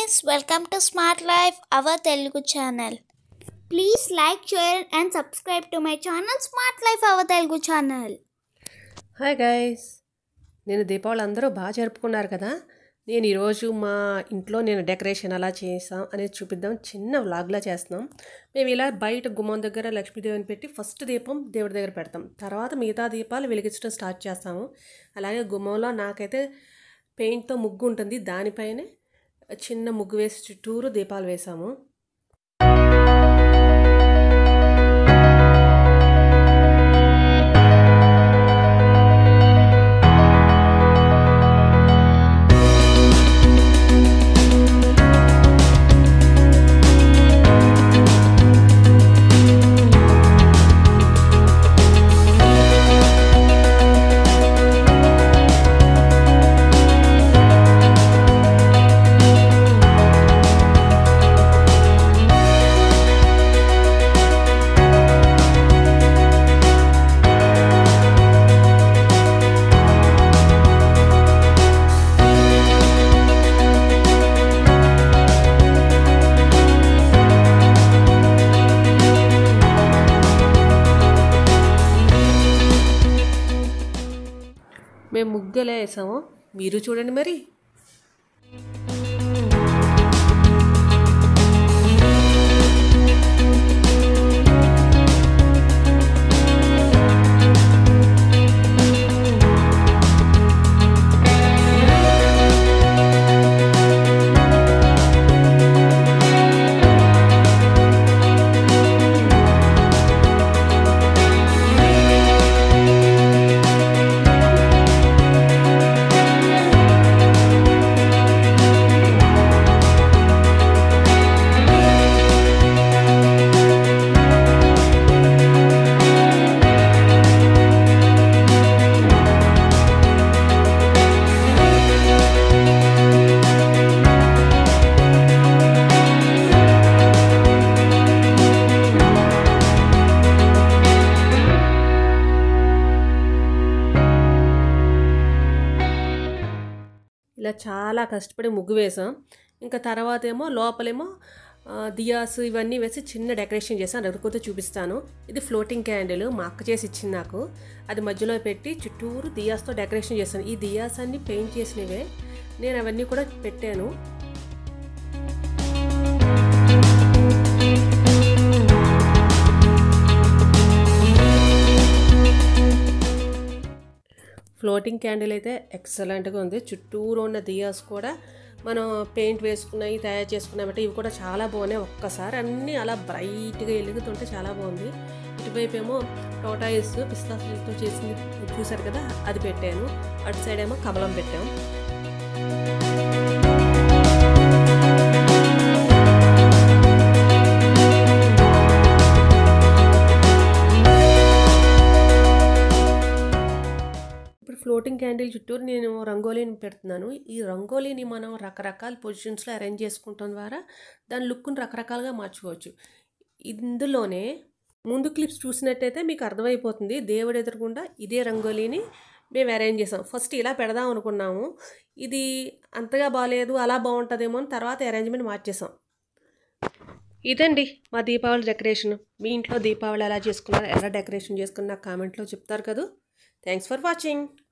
friends welcome to smart life our Telugu channel please like share and subscribe to my channel smart life our Telugu channel hi guys నేను దీపావళి అందరూ బాగా జరుపుకున్నారు కదా నేను ఈరోజు మా ఇంట్లో నేను డెకరేషన్ ఎలా చేసాం అనేది చూపిద్దాం చిన్న వ్లాగ్లా చేస్తున్నాం మేము ఇలా బయట గుమ్మం దగ్గర లక్ష్మీదేవిని పెట్టి ఫస్ట్ దీపం దేవుడి దగ్గర పెడతాం తర్వాత మిగతా దీపాలు వెలిగించడం స్టార్ట్ చేస్తాము అలాగే గుమ్మంలో నాకైతే పెయింట్తో ముగ్గు ఉంటుంది దానిపైనే చిన్న ముగ్గు వేసి చుట్టూరు దీపాలు వేసాము మేము ముగ్గులే వేసాము మీరు చూడండి మరి ఇలా చాలా కష్టపడి ముగ్గు వేసాం ఇంకా తర్వాత ఏమో లోపలేమో ఆ, దియాస్ ఇవన్నీ వేసి చిన్న డెకరేషన్ చేసాను అది కూడా చూపిస్తాను ఇది ఫ్లోటింగ్ క్యాండిల్ మా అక్క చేసి ఇచ్చింది నాకు అది మధ్యలో పెట్టి చుట్టూరు దియాస్తో డెకరేషన్ చేశాను ఈ దియాస్ అన్ని పెయింట్ చేసినవే నేను అవన్నీ కూడా పెట్టాను ఫ్లోటింగ్ క్యాండిల్ అయితే ఎక్సలెంట్గా ఉంది చుట్టూరు ఉన్న దియాస్ కూడా మనం పెయింట్ వేసుకున్నవి తయారు చేసుకున్నామంటే ఇవి కూడా చాలా బాగున్నాయి ఒక్కసారి అన్నీ అలా బ్రైట్గా వెలుగుతుంటే చాలా బాగుంది ఇటువైపు ఏమో టోటాయిస్ పిస్తాలతో చేసింది చూసారు కదా అది పెట్టాను అటు సైడ్ ఏమో కమలం పెట్టాం ఇప్పుడు ఫ్లోటింగ్ క్యాండిల్ చుట్టూరు నేను రంగోలీని పెడుతున్నాను ఈ రంగోలీని మనం రకరకాల పొజిషన్స్లో అరేంజ్ చేసుకుంటాం ద్వారా దాని లుక్ని రకరకాలుగా మార్చుకోవచ్చు ఇందులోనే ముందు క్లిప్స్ చూసినట్టయితే మీకు అర్థమైపోతుంది దేవుడు ఎదురుగుండా ఇదే రంగోలీని మేము అరేంజ్ చేసాం ఫస్ట్ ఇలా పెడదాం అనుకున్నాము ఇది అంతగా బాగాలేదు అలా బాగుంటుందేమో అని తర్వాత అరేంజ్మెంట్ మార్చేసాం ఇదండి మా దీపావళి డెకరేషన్ మీ ఇంట్లో దీపావళి ఎలా చేసుకున్నారు ఎలా డెకరేషన్ చేసుకున్న కామెంట్లో చెప్తారు కదా థ్యాంక్స్ ఫర్ వాచింగ్